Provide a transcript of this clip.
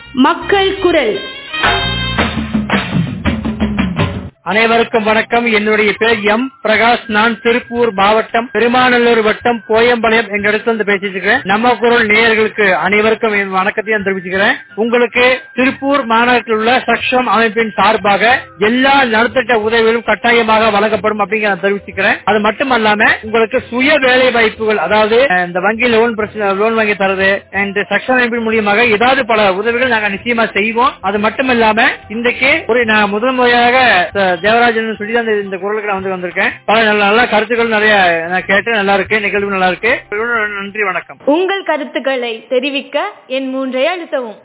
மக்கள் குரல் அனைவருக்கும் வணக்கம் என்னுடைய பேர் எம் பிரகாஷ் நான் திருப்பூர் மாவட்டம் பெருமாநல்லூர் வட்டம் கோயம்பாளையம் எங்க இடத்துல இருந்து பேசிட்டு இருக்கிறேன் நம்ம குரல் நேயர்களுக்கு அனைவருக்கும் என் வணக்கத்தையும் தெரிவிச்சுக்கிறேன் உங்களுக்கு திருப்பூர் மாநகரத்தில் உள்ள சக்ஷம் அமைப்பின் சார்பாக எல்லா நலத்திட்ட உதவிகளும் கட்டாயமாக வழங்கப்படும் அப்படிங்கிற நான் தெரிவிச்சுக்கிறேன் அது மட்டுமல்லாம உங்களுக்கு சுய வேலை வாய்ப்புகள் அதாவது அஹ், இந்த வங்கி லோன் பிரச்சனை லோன் வாங்கி தரது இந்த சக்ஷம் அமைப்பின் மூலியமாக ஏதாவது பல உதவிகள் நாங்க நிச்சயமா செய்வோம் அது மட்டுமல்லாம இன்றைக்கு ஒரு நான் முதல் முறையாக அஹ், தேவராஜன் சொல்லி தான் இந்த- இந்த குரலுக்கு நான் வந்து வந்திருக்கேன் பல நல்ல நல்ல கருத்துக்கள் நிறைய நான் கேட்டேன் நல்லா இருக்கு நிகழ்வு நல்லா இருக்கு நன்றி வணக்கம் உங்கள் கருத்துக்களை தெரிவிக்க என் மூன்றை அழுத்தவும்